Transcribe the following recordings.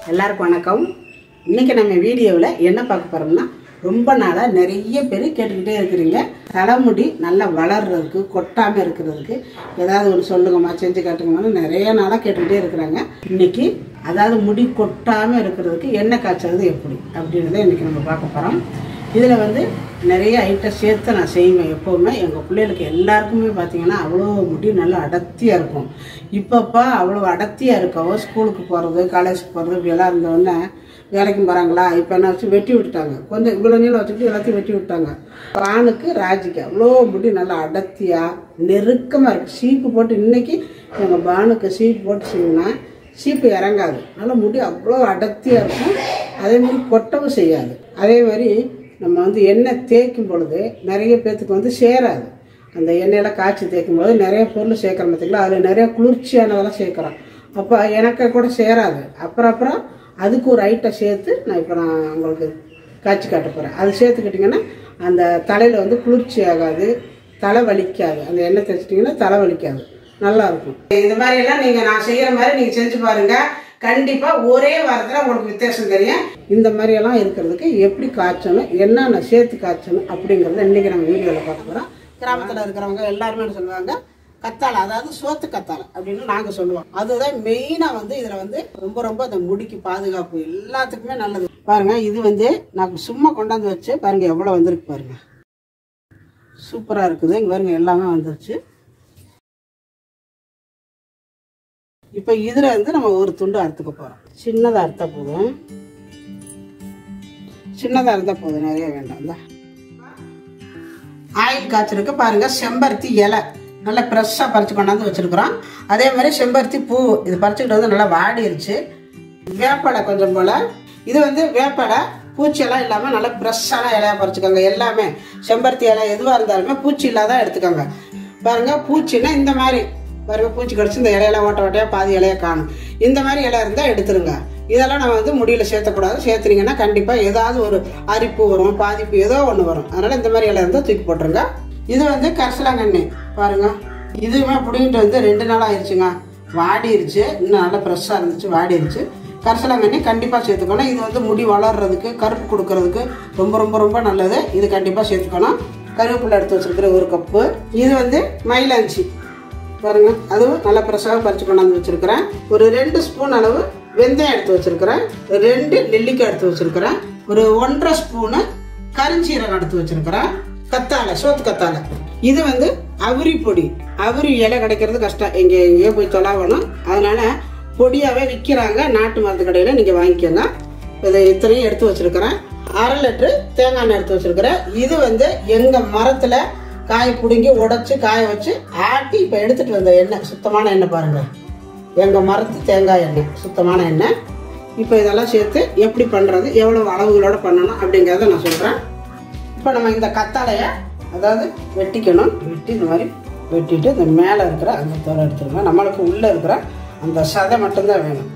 எல்லாருக்கும் வணக்கம் இன்னைக்கு நம்ம வீடியோவில் என்ன பார்க்க போறோம்னா ரொம்ப நாளாக நிறைய பேர் கேட்டுக்கிட்டே இருக்கிறீங்க தலைமுடி நல்லா வளர்றதுக்கு கொட்டாமல் இருக்கிறதுக்கு ஏதாவது ஒன்று சொல்லுங்கம்மா செஞ்சு காட்டுங்கம்மான்னு நிறைய நாளாக கேட்டுக்கிட்டே இருக்கிறாங்க இன்னைக்கு அதாவது முடி கொட்டாமல் இருக்கிறதுக்கு எண்ணெய் காய்ச்சறது எப்படி அப்படின்றத இன்னைக்கு நம்ம பார்க்க போகிறோம் இதில் வந்து நிறைய ஐட்டம் சேர்த்து நான் செய்வேன் எப்போவுமே எங்கள் பிள்ளைகளுக்கு எல்லாருக்குமே பார்த்தீங்கன்னா அவ்வளோ முடி நல்லா அடர்த்தியாக இருக்கும் இப்பப்போ அவ்வளோ அடர்த்தியாக இருக்கவோ ஸ்கூலுக்கு போகிறது காலேஜுக்கு போகிறது இப்படியெல்லாம் இருந்தோடனே வேலைக்கு போகிறாங்களா இப்போ என்ன வச்சு வெட்டி விட்டுட்டாங்க கொஞ்சம் இவ்வளோ நீளம் வச்சுட்டு எல்லாத்தையும் வெட்டி விட்டாங்க ஆணுக்கு ராஜிக்கு அவ்வளோ முடி நல்லா அடர்த்தியாக நெருக்கமாக இருக்குது சீப்பு போட்டு இன்னைக்கு எங்கள் பானுக்கு சீப்பு போட்டு செய்யணும்னா சீப்பு இறங்காது நல்லா முடி அவ்வளோ அடர்த்தியாக இருக்கும் அதே மாதிரி கொட்டவும் செய்யாது அதே மாதிரி நம்ம வந்து எண்ணெய் தேய்க்கும் பொழுது நிறைய பேர்த்துக்கு வந்து சேராது அந்த எண்ணெயில் காய்ச்சி தேய்க்கும் போது நிறைய பொருள் சேர்க்குறோம் பார்த்தீங்களா அதில் நிறைய குளிர்ச்சியானதெல்லாம் சேர்க்குறோம் அப்போ எனக்கு கூட சேராது அப்புறம் அப்புறம் அதுக்கு ஒரு ஐட்டம் சேர்த்து நான் இப்போ நான் உங்களுக்கு காய்ச்சி காட்ட போகிறேன் அது சேர்த்துக்கிட்டிங்கன்னா அந்த தலையில் வந்து குளிர்ச்சி ஆகாது தலை வலிக்காது அந்த எண்ணெய் தேய்ச்சிட்டிங்கன்னா தலை வலிக்காது நல்லா இருக்கும் இந்த மாதிரி எல்லாம் நீங்க நான் செய்யற மாதிரி நீங்க செஞ்சு பாருங்க கண்டிப்பா ஒரே வாரத்துல உங்களுக்கு வித்தியாசம் தெரியும் இந்த மாதிரி எல்லாம் இருக்கிறதுக்கு எப்படி காய்ச்சணும் என்னென்ன சேர்த்து காய்ச்சணும் அப்படிங்கறத இன்னைக்கு நம்ம வீடியோல பார்க்க போறோம் கிராமத்துல இருக்கிறவங்க எல்லாருமே என்ன சொல்லுவாங்க கத்தாழை அதாவது சோத்து கத்தாழை அப்படின்னு நாங்க சொல்லுவோம் அதுதான் மெயினா வந்து இதுல வந்து ரொம்ப ரொம்ப அந்த முடிக்கு பாதுகாப்பு எல்லாத்துக்குமே நல்லது பாருங்க இது வந்து நான் சும்மா கொண்டாந்து வச்சு பாருங்க எவ்வளவு வந்திருக்கு பாருங்க சூப்பரா இருக்குது இங்க பாருங்க எல்லாமே வந்துருச்சு இப்போ இதில் வந்து நம்ம ஒரு துண்டு அறுத்துக்க போகிறோம் சின்னதாக அறுத்தா போதும் சின்னதாக இருந்தால் போதும் நிறைய வேண்டாம் இந்த ஆயில் காய்ச்சலுக்கு பாருங்க செம்பருத்தி இலை நல்லா ஃப்ரெஷ்ஷாக பறிச்சு கொண்டாந்து வச்சுருக்குறோம் அதே மாதிரி செம்பருத்தி பூ இது பறிச்சுக்கிட்டு வந்து நல்லா வாடிருச்சு வேப்பலை கொஞ்சம் போல் இது வந்து வேப்பலை பூச்சியெல்லாம் இல்லாமல் நல்லா ஃப்ரெஷ்ஷான இலையா பறிச்சுக்கோங்க எல்லாமே செம்பருத்தி இலை எதுவாக இருந்தாலுமே பூச்சி இல்லாத எடுத்துக்கோங்க பாருங்க பூச்சின்னா இந்த மாதிரி பாருங்க பூச்சி கடிச்சு இந்த இலையெல்லாம் ஓட்ட ஓட்டையாக பாதி இலைய காணும் இந்த மாதிரி இலை இருந்தால் எடுத்துருங்க இதெல்லாம் நம்ம வந்து முடியல சேர்த்தக்கூடாது சேர்த்துனீங்கன்னா கண்டிப்பாக ஏதாவது ஒரு அரிப்பு வரும் பாதிப்பு ஏதோ ஒன்று வரும் அதனால் இந்த மாதிரி இலை இருந்தால் தூக்கி போட்டுருங்க இது வந்து கரிசலாங்கண்ணி பாருங்க இதுவுமே பிடிங்கிட்டு வந்து ரெண்டு நாள் ஆயிடுச்சுங்க வாடிருச்சு இன்னும் நல்லா ஃப்ரெஷ்ஷாக இருந்துச்சு வாடிருச்சு கரிசலாங்கண்ணி கண்டிப்பாக சேர்த்துக்கணும் இது வந்து முடி வளர்றதுக்கு கருப்பு கொடுக்கறதுக்கு ரொம்ப ரொம்ப ரொம்ப நல்லது இது கண்டிப்பாக சேர்த்துக்கணும் கருவேப்பிலை எடுத்து வச்சிருக்கிற ஒரு கப்பு இது வந்து மயிலாஞ்சி பாருங்க அதுவும் நல்லா ஃப்ரெஷ்ஷாக பறிச்சு கொண்டாந்து வச்சிருக்கிறேன் ஒரு ரெண்டு ஸ்பூன் அளவு வெந்தயம் எடுத்து வச்சிருக்கிறேன் ரெண்டு நெல்லிக்காய் எடுத்து வச்சிருக்கிறேன் ஒரு ஒன்றரை ஸ்பூனு கருஞ்சீரகம் எடுத்து வச்சிருக்கிறேன் கத்தாழை சோத்து கத்தாழை இது வந்து அவுரி பொடி அவுரி இலை கிடைக்கிறது கஷ்டம் எங்கே எங்கேயோ போய் தொலாவணும் அதனால பொடியாகவே விற்கிறாங்க நாட்டு மருந்து கடையில் நீங்கள் வாங்கிக்கோங்க இதை இத்தனையும் எடுத்து வச்சிருக்கிறேன் அரை லிட்டரு தேங்காய் எண்ணெய் எடுத்து வச்சிருக்கிறேன் இது வந்து எங்கள் மரத்தில் காய பிடுங்கி உடைச்சு காய வச்சு ஆட்டி இப்போ எடுத்துட்டு வந்த எண்ணெய் சுத்தமான எண்ணெய் பாருங்க எங்கள் மரத்து தேங்காய் எண்ணெய் சுத்தமான எண்ணெய் இப்போ இதெல்லாம் சேர்த்து எப்படி பண்ணுறது எவ்வளோ அளவுகளோட பண்ணணும் அப்படிங்கிறத நான் சொல்கிறேன் இப்போ நம்ம இந்த கத்தாழையை அதாவது வெட்டிக்கணும் வெட்டி இந்த மாதிரி வெட்டிட்டு இந்த மேலே இருக்கிற அந்த தோலை எடுத்துருங்க நம்மளுக்கு உள்ளே இருக்கிற அந்த சதை மட்டும்தான் வேணும்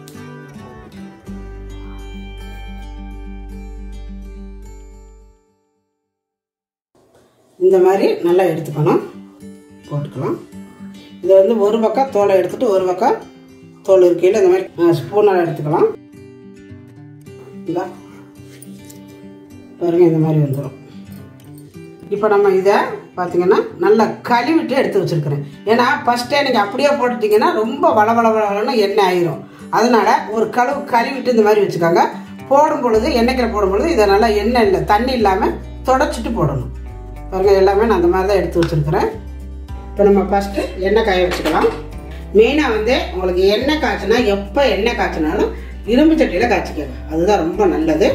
இந்த மாதிரி நல்லா எடுத்துக்கணும் போட்டுக்கலாம் இதை வந்து ஒரு பக்கம் தோலை எடுத்துட்டு ஒரு பக்கம் தோல் இருக்கையில் இந்த மாதிரி ஸ்பூனால் எடுத்துக்கலாம் இந்தா பாருங்க இந்த மாதிரி வந்துடும் இப்போ நம்ம இதை பார்த்தீங்கன்னா நல்லா கழுவிட்டு எடுத்து வச்சுருக்கிறேன் ஏன்னா ஃபஸ்ட்டே நீங்கள் அப்படியே போட்டுட்டிங்கன்னா ரொம்ப வள வள வளன்னு எண்ணெய் ஆயிரும் அதனால ஒரு கழுவு கழுவிட்டு இந்த மாதிரி வச்சுக்கோங்க போடும் பொழுது எண்ணெய்க்கிற போடும் பொழுது இதை நல்லா எண்ணெய் இல்லை தண்ணி இல்லாமல் தொடச்சிட்டு போடணும் பாருங்க எல்லாமே நான் அந்த மாதிரி தான் எடுத்து வச்சுருக்கிறேன் இப்போ நம்ம ஃபஸ்ட்டு எண்ணெய் காய வச்சுக்கலாம் மெயினாக வந்து உங்களுக்கு எண்ணெய் காய்ச்சினா எப்போ எண்ணெய் காய்ச்சினாலும் இரும்பு சட்டியில் காய்ச்சிக்கோங்க அதுதான் ரொம்ப நல்லது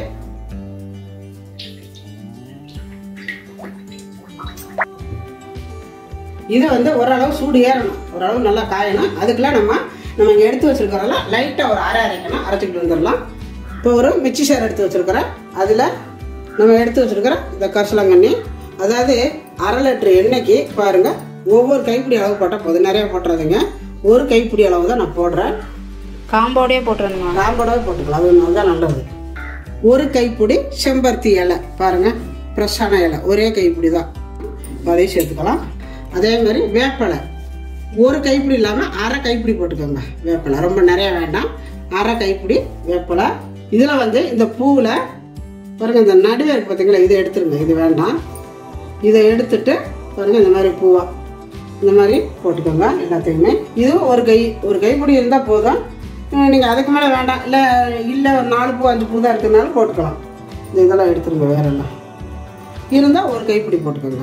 இது வந்து ஓரளவு சூடு ஏறணும் ஓரளவு நல்லா காயணும் அதுக்கெல்லாம் நம்ம நம்ம இங்கே எடுத்து வச்சுருக்கிறோம்ல லைட்டாக ஒரு அரை அரைக்கணும் அரைச்சிக்கிட்டு வந்துடலாம் இப்போ ஒரு மிக்சி சார் எடுத்து வச்சுருக்கிறேன் அதில் நம்ம எடுத்து வச்சுருக்கிற இந்த கரிசலாங்கண்ணி அதாவது அரை லிட்டர் எண்ணெய்க்கு பாருங்கள் ஒவ்வொரு கைப்பிடி அளவு போட்டால் போதும் நிறைய போட்டுறாதுங்க ஒரு கைப்பிடி அளவு தான் நான் போடுறேன் காம்போடே போட்டுருணுமா காம்போடவே போட்டுக்கலாம் அது தான் நல்லது ஒரு கைப்பிடி செம்பருத்தி இலை பாருங்கள் ஃப்ரெஷ்ஷான இலை ஒரே கைப்பிடி தான் அதையும் சேர்த்துக்கலாம் அதே மாதிரி வேப்பலை ஒரு கைப்பிடி இல்லாமல் அரை கைப்பிடி போட்டுக்கோங்க வேப்பிலை ரொம்ப நிறைய வேண்டாம் அரை கைப்பிடி வேப்பிலை இதில் வந்து இந்த பூவில் பாருங்க இந்த நடுவே இருக்கு பார்த்தீங்களா இதை எடுத்துருங்க இது வேண்டாம் இதை எடுத்துட்டு பாருங்க இந்த மாதிரி பூவா இந்த மாதிரி போட்டுக்கோங்க எல்லாத்தையுமே இதுவும் ஒரு கை ஒரு கைப்பிடி இருந்தால் போதும் நீங்கள் அதுக்கு மேலே வேண்டாம் இல்லை இல்லை ஒரு நாலு பூ அஞ்சு பூ தான் இருக்கிறதுனால போட்டுக்கலாம் இந்த இதெல்லாம் எடுத்துருங்க வேறெல்லாம் இருந்தால் ஒரு கைப்பிடி போட்டுக்கோங்க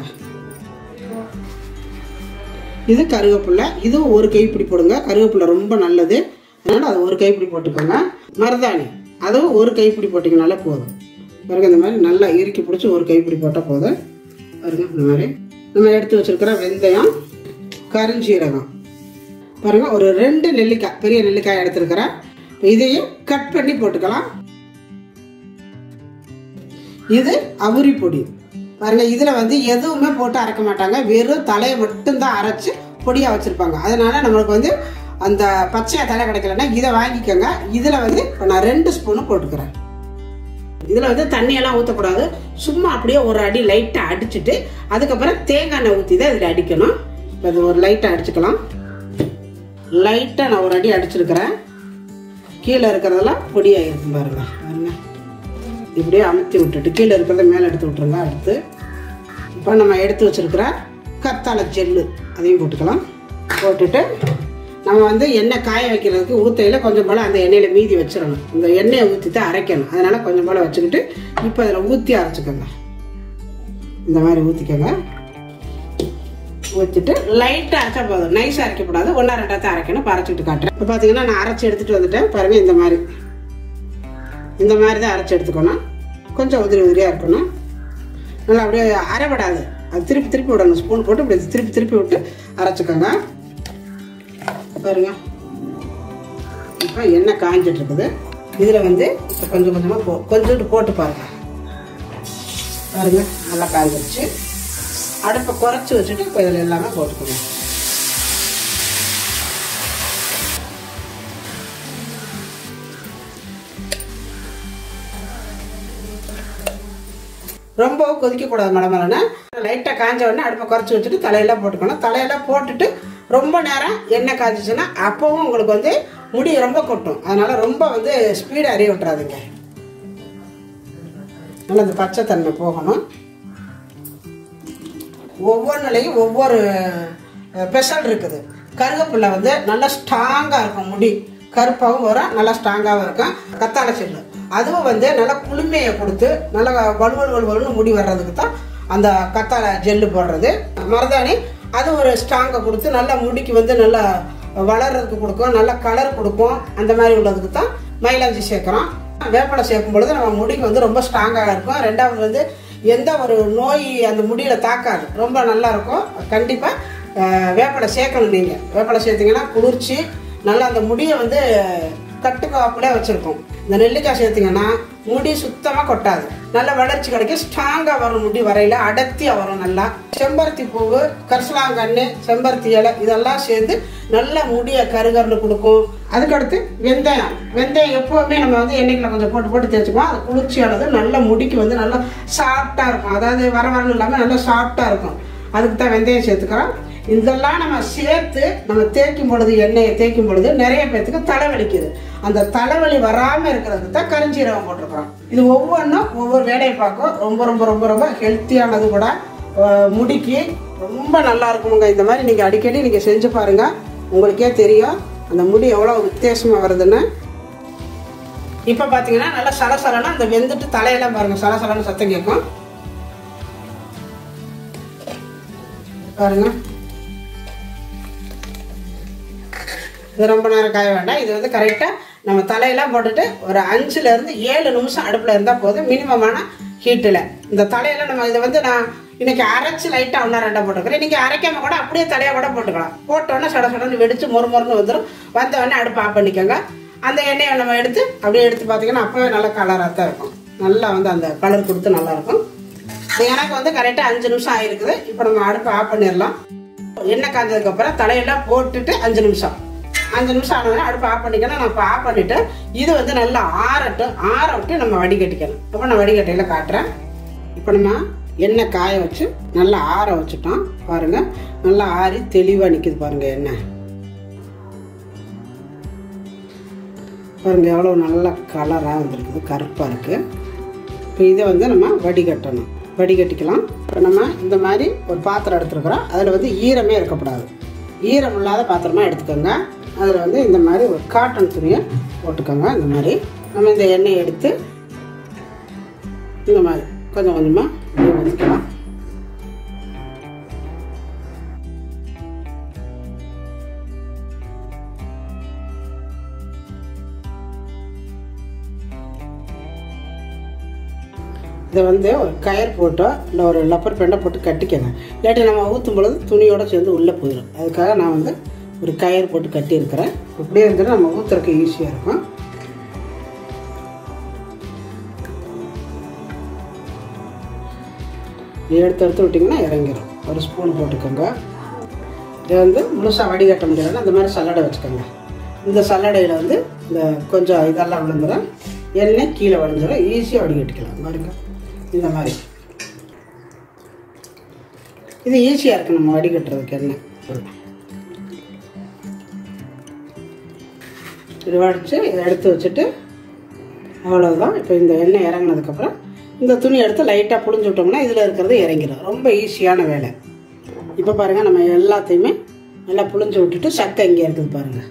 இது கருவேப்பிலை இதுவும் ஒரு கைப்பிடி போடுங்க கருவேப்பிலை ரொம்ப நல்லது அதனால் அது ஒரு கைப்பிடி போட்டுக்கோங்க மருதாணி அதுவும் ஒரு கைப்பிடி போட்டிங்கனாலே போதும் பாருங்க இந்த மாதிரி நல்லா இறுக்கி பிடிச்சி ஒரு கைப்பிடி போட்டால் போதும் பாருங்க இந்த மாதிரி நம்ம எடுத்து வச்சிருக்கிற வெந்தயம் கருஞ்சீரகம் பாருங்க ஒரு ரெண்டு நெல்லிக்காய் பெரிய நெல்லிக்காய் எடுத்துருக்கிறேன் இதையும் கட் பண்ணி போட்டுக்கலாம் இது அவுரி பொடி பாருங்க இதுல வந்து எதுவுமே போட்டு அரைக்க மாட்டாங்க வெறும் தலையை மட்டும்தான் அரைச்சு பொடியா வச்சிருப்பாங்க அதனால நம்மளுக்கு வந்து அந்த பச்சையா தலை கிடைக்கலன்னா இதை வாங்கிக்கோங்க இதுல வந்து இப்போ நான் ரெண்டு ஸ்பூனு போட்டுக்கிறேன் இதுல வந்து தண்ணியெல்லாம் ஊற்றக்கூடாது சும்மா அப்படியே ஒரு அடி லைட்டா அடிச்சுட்டு அதுக்கப்புறம் தேங்காய் எண்ணெய் ஊற்றி தான் இதில் அடிக்கணும் இப்போ இது ஒரு லைட்டாக அடிச்சுக்கலாம் லைட்டாக நான் ஒரு அடி அடிச்சிருக்கிறேன் கீழே இருக்கிறதெல்லாம் பொடியாயிருக்கும் பாருங்க பாருங்க இப்படியே அமுத்தி விட்டுட்டு கீழே இருக்கிறத மேலே எடுத்து விட்டுருங்க அடுத்து இப்போ நம்ம எடுத்து வச்சிருக்கிற கத்தாழை ஜெல்லு அதையும் போட்டுக்கலாம் போட்டுட்டு நம்ம வந்து எண்ணெய் காய வைக்கிறதுக்கு ஊத்தையில் கொஞ்சம் போல் அந்த எண்ணெயில் மீதி வச்சிடணும் இந்த எண்ணெயை ஊற்றி தான் அரைக்கணும் அதனால் கொஞ்சம் போல் வச்சுக்கிட்டு இப்போ அதில் ஊற்றி அரைச்சிக்கோங்க இந்த மாதிரி ஊற்றிக்கோங்க ஊற்றிட்டு லைட்டாக அரைச்சா போதும் நைஸாக அரைக்கக்கூடாது ஒன்றா ரெண்டாக அரைக்கணும் இப்போ அரைச்சிட்டு காட்டுறேன் இப்போ பார்த்தீங்கன்னா நான் அரைச்சி எடுத்துகிட்டு வந்துட்டேன் பாருங்கள் இந்த மாதிரி இந்த மாதிரி தான் அரைச்சி எடுத்துக்கணும் கொஞ்சம் உதிரி உதிரியாக இருக்கணும் நல்லா அப்படியே அரைவிடாது அது திருப்பி திருப்பி விடணும் ஸ்பூன் போட்டு இப்படி திருப்பி திருப்பி விட்டு அரைச்சிக்கோங்க பாருங்க இப்போ எண்ணெய் காஞ்சிட்டு இருக்குது இதில் வந்து இப்போ கொஞ்சம் கொஞ்சமாக போ கொஞ்சோண்டு போட்டு பாருங்க பாருங்க நல்லா காஞ்சிருச்சு அடுப்பை குறைச்சி வச்சுட்டு இப்போ இதில் எல்லாமே போட்டுக்கணும் ரொம்ப கொதிக்கக்கூடாது மடமலன்னு லைட்டாக காஞ்ச உடனே அடுப்பை குறைச்சி வச்சுட்டு தலையெல்லாம் போட்டுக்கணும் தலையெல்லாம் போட்டுட்டு ரொம்ப நேரம் எண்ணெய் காய்ச்சிச்சுன்னா அப்பவும் உங்களுக்கு வந்து முடி ரொம்ப கொட்டும் அதனால ரொம்ப வந்து ஸ்பீடு அறிய விட்டுறாதுங்க நல்லா இந்த பச்சை தன்மை போகணும் ஒவ்வொன்றுலையும் ஒவ்வொரு ஸ்பெஷல் இருக்குது கருவேப்பிலை வந்து நல்லா ஸ்ட்ராங்காக இருக்கும் முடி கருப்பாகவும் வரும் நல்லா ஸ்ட்ராங்காகவும் இருக்கும் கத்தாழை செல்லு அதுவும் வந்து நல்லா குளுமையை கொடுத்து நல்லா வலுவல் வலுவல்னு முடி வர்றதுக்கு தான் அந்த கத்தாழை ஜெல்லு போடுறது மருதாணி அது ஒரு ஸ்ட்ராங்கை கொடுத்து நல்லா முடிக்கு வந்து நல்லா வளர்றதுக்கு கொடுக்கும் நல்ல கலர் கொடுக்கும் அந்த மாதிரி உள்ளதுக்கு தான் மயிலாஞ்சி சேர்க்குறோம் வேப்பலை சேர்க்கும் பொழுது நம்ம முடிக்கு வந்து ரொம்ப ஸ்ட்ராங்காக இருக்கும் ரெண்டாவது வந்து எந்த ஒரு நோய் அந்த முடியில தாக்காது ரொம்ப நல்லா இருக்கும் கண்டிப்பாக வேப்பலை சேர்க்கணும் நீங்கள் வேப்பலை சேர்த்தீங்கன்னா குளிர்ச்சி நல்லா அந்த முடியை வந்து கட்டுக்காப்புலே வச்சுருக்கும் இந்த நெல்லிக்காய் சேர்த்தீங்கன்னா முடி சுத்தமாக கொட்டாது நல்ல வளர்ச்சி கிடைக்கும் ஸ்ட்ராங்காக வரும் முடி வரையில அடர்த்தியாக வரும் நல்லா செம்பருத்தி பூவு கரிசலாங்கண்ணு செம்பருத்தி இலை இதெல்லாம் சேர்ந்து நல்ல முடியை கருகருன்னு கொடுக்கும் அதுக்கடுத்து வெந்தயம் வெந்தயம் எப்போவுமே நம்ம வந்து எண்ணெய்க்குள்ள கொஞ்சம் போட்டு போட்டு தேய்ச்சிக்குவோம் அது குளிர்ச்சியானது நல்ல முடிக்கு வந்து நல்லா சாஃப்டாக இருக்கும் அதாவது வர வரணும் இல்லாமல் நல்லா சாஃப்டாக இருக்கும் அதுக்கு தான் வெந்தயம் சேர்த்துக்கிறோம் இதெல்லாம் நம்ம சேர்த்து நம்ம தேய்க்கும் பொழுது எண்ணெயை தேய்க்கும் பொழுது நிறைய பேர்த்துக்கு தலைவலிக்குது அந்த தலைவலி வராமல் இருக்கிறதுக்கு தான் கரிஞ்சீரகம் போட்டிருக்கிறோம் இது ஒவ்வொன்றும் ஒவ்வொரு வேலையை பார்க்கும் ரொம்ப ரொம்ப ரொம்ப ரொம்ப ஹெல்த்தியானது கூட அஹ் முடிக்கு ரொம்ப நல்லா இருக்குமுங்க இந்த மாதிரி நீங்கள் அடிக்கடி நீங்கள் செஞ்சு பாருங்கள் உங்களுக்கே தெரியும் அந்த முடி எவ்வளோ வித்தியாசமாக வருதுன்னு இப்போ பார்த்தீங்கன்னா நல்லா சலசலனா அந்த வெந்துட்டு தலையெல்லாம் பாருங்கள் சலசலன்னு சத்தம் கேட்கும் பாருங்க இது ரொம்ப நேரம் காய வேண்டாம் இது வந்து கரெக்டாக நம்ம தலையெல்லாம் போட்டுட்டு ஒரு அஞ்சுலேருந்து ஏழு நிமிஷம் அடுப்பில் இருந்தால் போதும் மினிமமான ஹீட்டில் இந்த தலையெல்லாம் நம்ம இதை வந்து நான் இன்னைக்கு அரைச்சு லைட்டாக ஒன்றா ரெண்டாக போட்டுக்கிறேன் நீங்கள் அரைக்காம கூட அப்படியே தலையாக கூட போட்டுக்கலாம் போட்டோன்னே சட சடன்னு வெடிச்சு மொறு மொறுன்னு வந்துடும் வந்த உடனே அடுப்பு ஆஃப் பண்ணிக்கோங்க அந்த எண்ணெயை நம்ம எடுத்து அப்படியே எடுத்து பார்த்தீங்கன்னா அப்போவே நல்ல கலராக தான் இருக்கும் நல்லா வந்து அந்த கலர் கொடுத்து நல்லா இருக்கும் இது எனக்கு வந்து கரெக்டாக அஞ்சு நிமிஷம் ஆயிருக்குது இப்போ நம்ம அடுப்பை ஆஃப் பண்ணிடலாம் எண்ணெய் காஞ்சதுக்கு அப்புறம் தலையெல்லாம் போட்டுட்டு அஞ்சு நிமிஷம் அஞ்சு நிமிஷம் ஆனதுனா அடுப்பை ஆஃப் பண்ணிக்கணும் நான் இப்போ ஆஃப் பண்ணிட்டு இது வந்து நல்லா ஆறட்டும் ஆற விட்டு நம்ம வடிகட்டிக்கணும் அப்போ நான் வடிகட்டையில் காட்டுறேன் இப்போ நம்ம எண்ணெய் காய வச்சு நல்லா ஆற வச்சுட்டோம் பாருங்க நல்லா ஆறி தெளிவாக நிற்கிது பாருங்க எண்ணெய் பாருங்கள் எவ்வளோ நல்ல கலராக வந்திருக்குது கருப்பாக இருக்குது இப்போ இதை வந்து நம்ம வடிகட்டணும் வடிகட்டிக்கலாம் இப்போ நம்ம இந்த மாதிரி ஒரு பாத்திரம் எடுத்துருக்குறோம் அதில் வந்து ஈரமே இருக்கக்கூடாது ஈரம் இல்லாத பாத்திரமா எடுத்துக்கோங்க அதில் வந்து இந்த மாதிரி ஒரு காட்டன் துணியை போட்டுக்கோங்க இந்த மாதிரி நம்ம இந்த எண்ணெயை எடுத்து இந்த மாதிரி கொஞ்சம் கொஞ்சமாக இப்படி ஊற்றிக்கலாம் இதை வந்து ஒரு கயர் போட்டோ இல்லை ஒரு லப்பர் பெண்டை போட்டு கட்டிக்கங்க இல்லாட்டி நம்ம ஊற்றும் பொழுது துணியோட சேர்ந்து உள்ளே போயிடும் அதுக்காக நான் வந்து ஒரு கயர் போட்டு கட்டியிருக்கிறேன் இப்படியே இருந்துட்டு நம்ம ஊற்றுறதுக்கு ஈஸியாக இருக்கும் இது எடுத்து எடுத்து விட்டிங்கன்னா இறங்கிடும் ஒரு ஸ்பூன் போட்டுக்கோங்க இதை வந்து முழுசாக வடிகட்ட முடியாது அந்த மாதிரி சல்லடை வச்சுக்கோங்க இந்த சல்லடையில் வந்து இந்த கொஞ்சம் இதெல்லாம் விழுந்துடும் எண்ணெய் கீழே வடிஞ்சிடும் ஈஸியாக வடிகட்டிக்கலாம் பாருங்க இந்த மாதிரி இது ஈஸியாக இருக்குது நம்ம வடிகட்டுறதுக்கு எண்ணெய் இது வடித்து இதை எடுத்து வச்சுட்டு அவ்வளோதான் இப்போ இந்த எண்ணெய் இறங்கினதுக்கப்புறம் இந்த துணி எடுத்து லைட்டாக புழிஞ்சு விட்டோம்னா இதில் இருக்கிறது இறங்கிடும் ரொம்ப ஈஸியான வேலை இப்போ பாருங்கள் நம்ம எல்லாத்தையுமே நல்லா புழிஞ்சு விட்டுட்டு சக்கை இங்கே இருக்குது பாருங்கள்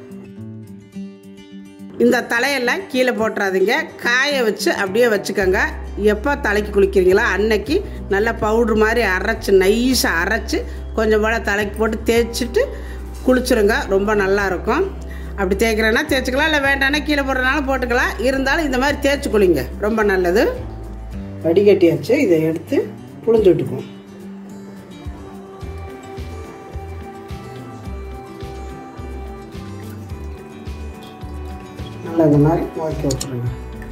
இந்த தலையெல்லாம் கீழே போட்டுறாதீங்க காய வச்சு அப்படியே வச்சுக்கோங்க எப்போ தலைக்கு குளிக்கிறீங்களோ அன்னைக்கு நல்லா பவுட்ரு மாதிரி அரைச்சி நைஸாக அரைச்சி கொஞ்சம் போல் தலைக்கு போட்டு தேய்ச்சிட்டு குளிச்சுருங்க ரொம்ப நல்லா இருக்கும் அப்படி தேய்க்கிறேன்னா தேய்ச்சிக்கலாம் இல்லை வேண்டாம்னா கீழே போடுறதுனால போட்டுக்கலாம் இருந்தாலும் இந்த மாதிரி தேய்ச்சி குளிங்க ரொம்ப நல்லது வடிகட்டியாச்சு இதை எடுத்து புழிஞ்சு விட்டுக்குவோம் நல்லா இந்த மாதிரி துவைக்க விட்டுருங்க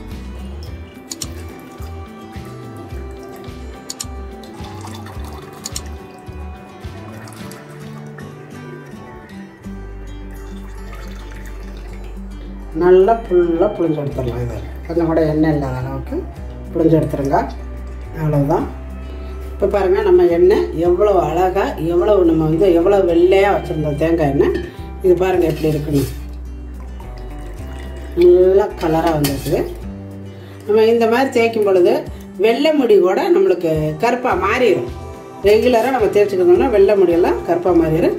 நல்லா ஃபுல்லாக புளிஞ்சு எடுத்துடலாம் இது கொஞ்சம் கூட எண்ணெய் இல்லாத அளவுக்கு புளிஞ்சு எடுத்துருங்க அவ்வளோதான் இப்போ பாருங்கள் நம்ம எண்ணெய் எவ்வளோ அழகாக எவ்வளோ நம்ம வந்து எவ்வளோ வெள்ளையாக வச்சுருந்தோம் தேங்காய் எண்ணெய் இது பாருங்கள் எப்படி இருக்குன்னு நல்லா கலராக வந்திருக்குது நம்ம இந்த மாதிரி தேய்க்கும் பொழுது வெள்ளை முடி கூட நம்மளுக்கு கருப்பாக மாறிடும் ரெகுலராக நம்ம தேய்ச்சிக்கிட்டோம்னா வெள்ளை முடியெல்லாம் கருப்பாக மாறிடும்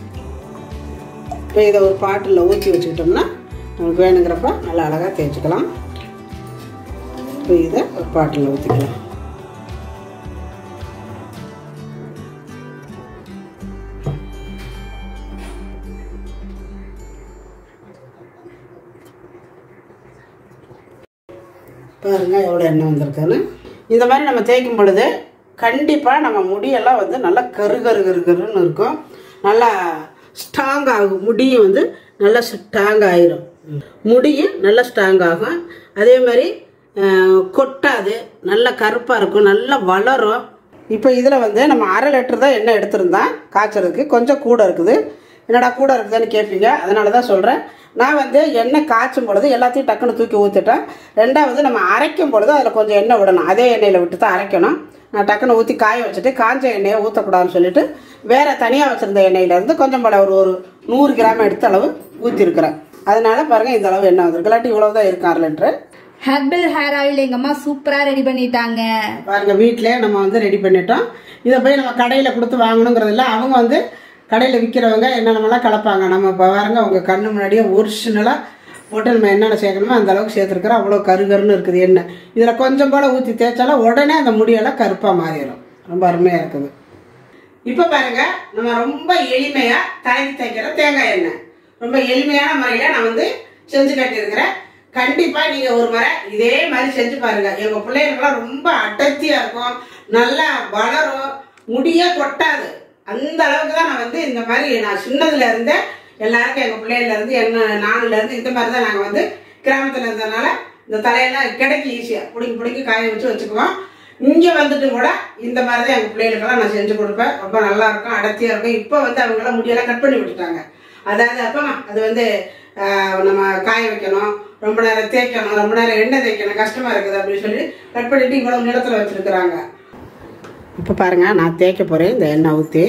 இப்போ இதை ஒரு பாட்டில் ஊற்றி வச்சுக்கிட்டோம்னா நமக்கு வேணுங்கிறப்ப நல்லா அழகாக தேய்ச்சிக்கலாம் இப்போ இதை ஒரு பாட்டில் ஊற்றிக்கலாம் பாருங்க எவ்வளோ எண்ணெய் வந்திருக்குன்னு இந்த மாதிரி நம்ம தேய்க்கும் பொழுது கண்டிப்பாக நம்ம முடியெல்லாம் வந்து நல்லா கரு கரு கரு கருன்னு இருக்கும் நல்லா ஸ்ட்ராங் ஆகும் முடியும் வந்து நல்லா ஸ்ட்ராங் ஆயிரும் முடியும் நல்லா ஸ்ட்ராங் ஆகும் அதே மாதிரி அஹ், கொட்டாது நல்லா கருப்பாக இருக்கும் நல்லா வளரும் இப்போ இதில் வந்து நம்ம அரை லிட்டர் தான் எண்ணெய் எடுத்திருந்தேன் காய்ச்சறதுக்கு கொஞ்சம் கூட இருக்குது என்னடா கூட இருக்குதுன்னு கேட்பீங்க அதனால தான் சொல்கிறேன் நான் வந்து எண்ணெய் காய்ச்சும் பொழுது எல்லாத்தையும் டக்குன்னு தூக்கி ஊற்றிட்டேன் ரெண்டாவது நம்ம அரைக்கும் பொழுது அதில் கொஞ்சம் எண்ணெய் விடணும் அதே எண்ணெயில் விட்டு தான் அரைக்கணும் நான் டக்குன்னு ஊற்றி காய வச்சுட்டு காஞ்ச எண்ணெயை ஊற்றக்கூடாதுன்னு சொல்லிட்டு வேறு தனியாக வச்சுருந்த எண்ணெயிலேருந்து கொஞ்சம் போல ஒரு ஒரு நூறு கிராம் எடுத்த அளவு ஊற்றிருக்கிறேன் அதனால பாருங்கள் இந்த அளவு எண்ணெய் வந்திருக்கு இல்லாட்டி இவ்வளோ தான் இருக்கும் அரை லிட்டரு ஹெர்பல் ஹேர் ஆயில் எங்க அம்மா சூப்பரா ரெடி பண்ணிட்டாங்க பாருங்க வீட்டிலே நம்ம வந்து ரெடி பண்ணிட்டோம் இதை போய் நம்ம கடையில் கொடுத்து வாங்கணுங்கிறது இல்லை அவங்க வந்து கடையில் விற்கிறவங்க என்னென்னலாம் கலப்பாங்க நம்ம இப்போ பாருங்க உங்கள் கண்ணு முன்னாடியே ஒரிஜினலாக போட்டு நம்ம என்னென்ன சேர்க்கணுமோ அந்த அளவுக்கு சேர்த்துருக்குறோம் அவ்வளோ கரு கருன்னு இருக்குது எண்ணெய் இதில் கொஞ்சம் போல் ஊற்றி தேய்ச்சாலும் உடனே அந்த முடியெல்லாம் கருப்பாக மாறிடும் ரொம்ப அருமையாக இருக்குது இப்போ பாருங்க நம்ம ரொம்ப எளிமையாக தலைக்கு தேய்க்கிற தேங்காய் எண்ணெய் ரொம்ப எளிமையான முறையில் நான் வந்து செஞ்சு காட்டியிருக்கிறேன் கண்டிப்பாக நீங்கள் ஒரு முறை இதே மாதிரி செஞ்சு பாருங்க எங்கள் பிள்ளைகளுக்கெல்லாம் ரொம்ப அடர்த்தியாக இருக்கும் நல்லா வளரும் முடியே கொட்டாது அந்த அளவுக்கு தான் நான் வந்து இந்த மாதிரி நான் சின்னதுல இருந்தே எல்லாருக்கும் எங்கள் பிள்ளையில இருந்து என்ன நானுல இருந்து இந்த மாதிரி தான் நாங்கள் வந்து கிராமத்தில் இருந்ததுனால இந்த தலையெல்லாம் கிடைக்க ஈஸியாக பிடிக்கி பிடிக்கி காய வச்சு வச்சுக்குவோம் இங்கே வந்துட்டு கூட இந்த மாதிரி தான் எங்கள் பிள்ளைகளுக்கெல்லாம் நான் செஞ்சு கொடுப்பேன் ரொம்ப நல்லா இருக்கும் அடர்த்தியாக இருக்கும் இப்போ வந்து அவங்களாம் முடியெல்லாம் கட் பண்ணி விட்டுட்டாங்க அதாவது அப்போ அது வந்து ஆஹ், நம்ம காய வைக்கணும் ரொம்ப நேரம் தேய்க்கணும் ரொம்ப நேரம் எண்ணெய் தேய்க்கணும் கஷ்டமாக இருக்குது அப்படின்னு சொல்லி கட் பண்ணிட்டு இவ்வளோ நிலத்தில் வச்சுருக்குறாங்க இப்போ பாருங்க நான் தேய்க்க போகிறேன் இந்த எண்ணெய் ஊற்றி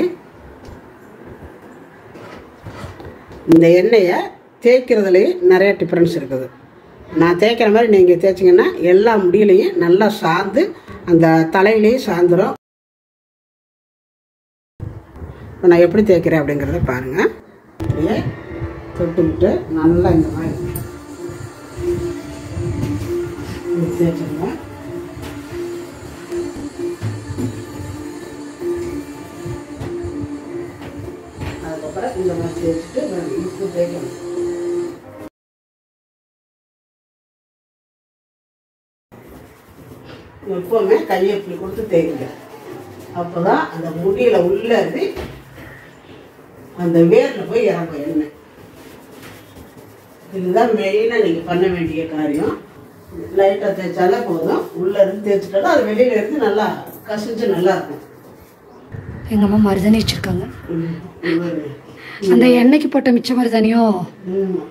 இந்த எண்ணெயை தேய்க்கிறதுலேயே நிறைய டிஃப்ரென்ஸ் இருக்குது நான் தேய்க்கிற மாதிரி நீங்கள் தேய்ச்சிங்கன்னா எல்லா முடியிலையும் நல்லா சார்ந்து அந்த தலையிலையும் சாந்துரும் இப்போ நான் எப்படி தேய்க்கிறேன் அப்படிங்கிறத பாருங்கள் அப்படியே தொட்டுக்கிட்டு நல்லா இந்த மாதிரி இப்படி தேய்ச்சிருங்க அதுக்கப்புறம் இந்த மாதிரி தேய்ச்சிட்டு உப்பு தேய்க்கணும் எப்பவுமே கையை இப்படி கொடுத்து தேய்ங்க அப்போதான் அந்த முடியில உள்ள இருந்து அந்த வேர்ல போய் இறங்கும் எண்ணெய் இதுதான் மெயினாக நீங்கள் பண்ண வேண்டிய காரியம் லைட்டாக தேய்ச்சாலே போதும் உள்ள இருந்து தேய்ச்சிட்டாலும் அது வெளியில இருந்து நல்லா கசிஞ்சு நல்லா இருக்கும் எங்க அம்மா மருதாணி வச்சிருக்காங்க ம், இது அந்த எண்ணெய்க்கு போட்ட மிச்ச மருதாணியோ ஆமா.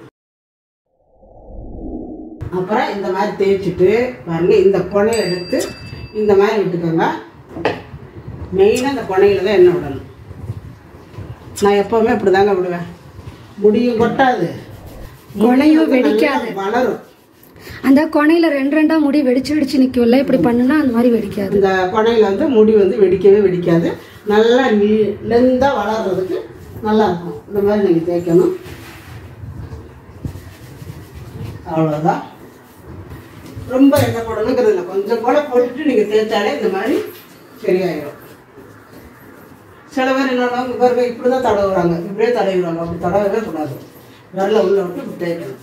அப்புறம் இந்த மாதிரி தேய்ச்சிட்டு பாருங்க இந்த கொனையை எடுத்து இந்த மாதிரி விட்டுக்கோங்க மெயினாக இந்த கொனையில தான் எண்ணெய் விடணும் நான் எப்பவுமே இப்படி தாங்க விடுவேன் முடியும் கொட்டாது கொனையும் முடியும் வந்து வெடிக்காது. நல்லா வளரும் அந்த கொனையில ரெண்டு ரெண்டா முடி வெடிச்சு வெடிச்சு நிக்கும்ல இப்படி பண்ணுனா அந்த மாதிரி வெடிக்காது இந்த கொனையில வந்து முடி வந்து வெடிக்கவே வெடிக்காது நல்லா லெந்தாக வளர்றதுக்கு நல்லா இருக்கும் இந்த மாதிரி நீங்கள் தேய்க்கணும் அவ்வளோதான் ரொம்ப எண்ணெய் போடணுங்கிறது இல்லை கொஞ்சம் கூட போட்டுட்டு நீங்கள் தேய்ச்சாலே இந்த மாதிரி சரியாயிடும் சில பேர் என்னன்னா பாருங்க இப்படி தான் தடவுறாங்க இப்படியே தடவிடுவாங்க அப்படி தடவவே கூடாது நல்லா உள்ள விட்டு இப்படி தேய்க்கணும்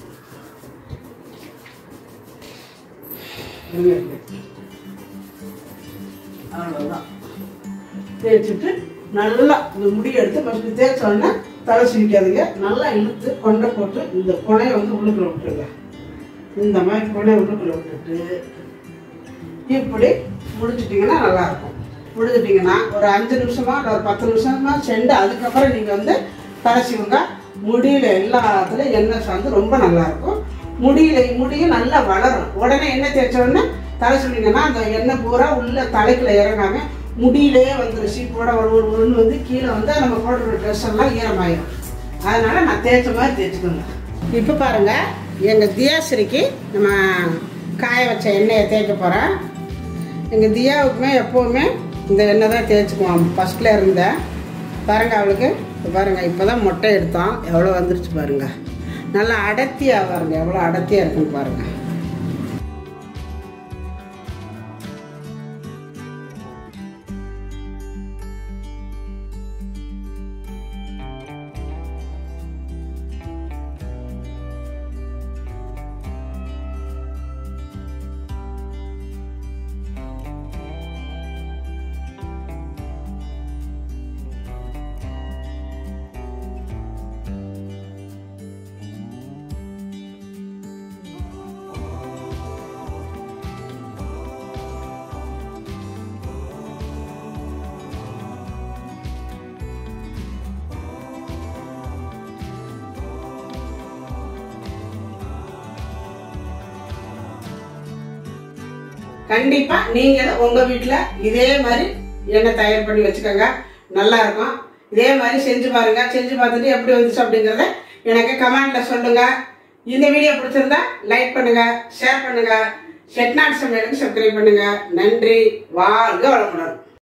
அவ்வளோதான் தேய்ச்சிட்டு நல்லா இந்த முடி எடுத்து ஃபஸ்ட்டு தேய்ச்ச உடனே தலை சிரிக்காதீங்க நல்லா இழுத்து கொண்டை போட்டு இந்த கொனையை வந்து உள்ளுக்குள்ள விட்டுருங்க இந்த மாதிரி கொனையை உள்ளுக்குள்ள விட்டுட்டு இப்படி முடிச்சிட்டிங்கன்னா நல்லாயிருக்கும் முடிச்சிட்டிங்கன்னா ஒரு அஞ்சு நிமிஷமா இல்லை ஒரு பத்து நிமிஷமா செண்டு அதுக்கப்புறம் நீங்கள் வந்து தலை சீவுங்க முடியில எல்லாத்துலையும் எண்ணெய் சார்ந்து ரொம்ப நல்லாயிருக்கும் முடியில முடியும் நல்லா வளரும் உடனே எண்ணெய் தேய்ச்ச உடனே தலை சீவிங்கன்னா அந்த எண்ணெய் பூரா உள்ள தலைக்குள்ள இறங்காம முடியிலேயே வந்துடும் சீப்போட ஒரு ஒரு ஒன்று வந்து கீழே வந்து நம்ம போடுற ட்ரெஸ் எல்லாம் ஈரமாயிரும் அதனால நான் தேய்ச்ச மாதிரி தேய்ச்சிக்கோங்க இப்போ பாருங்க எங்கள் தியாஸ்ரீக்கு நம்ம காய வச்ச எண்ணெயை தேய்க்க போகிறேன் எங்கள் தியாவுக்குமே எப்போவுமே இந்த எண்ணெய் தான் தேய்ச்சிக்குவோம் ஃபஸ்ட்டில் இருந்தேன் பாருங்க அவளுக்கு இப்போ பாருங்க இப்போ தான் மொட்டை எடுத்தோம் எவ்வளோ வந்துருச்சு பாருங்க நல்லா அடர்த்தியாக பாருங்க எவ்வளோ அடர்த்தியாக இருக்குன்னு பாருங்க கண்டிப்பா நீங்களும் உங்க வீட்ல இதே மாதிரி எண்ணெய் தயார் பண்ணி வச்சுக்கோங்க நல்லா இருக்கும் இதே மாதிரி செஞ்சு பாருங்க செஞ்சு பார்த்துட்டு எப்படி வந்துச்சு அப்படிங்கறத எனக்கு கமெண்ட்ல சொல்லுங்க இந்த வீடியோ பிடிச்சிருந்தா லைக் பண்ணுங்க ஷேர் பண்ணுங்க செட்நாட் சமையலுக்கு சப்ஸ்கிரைப் பண்ணுங்க நன்றி வாழ்க வளமுடன்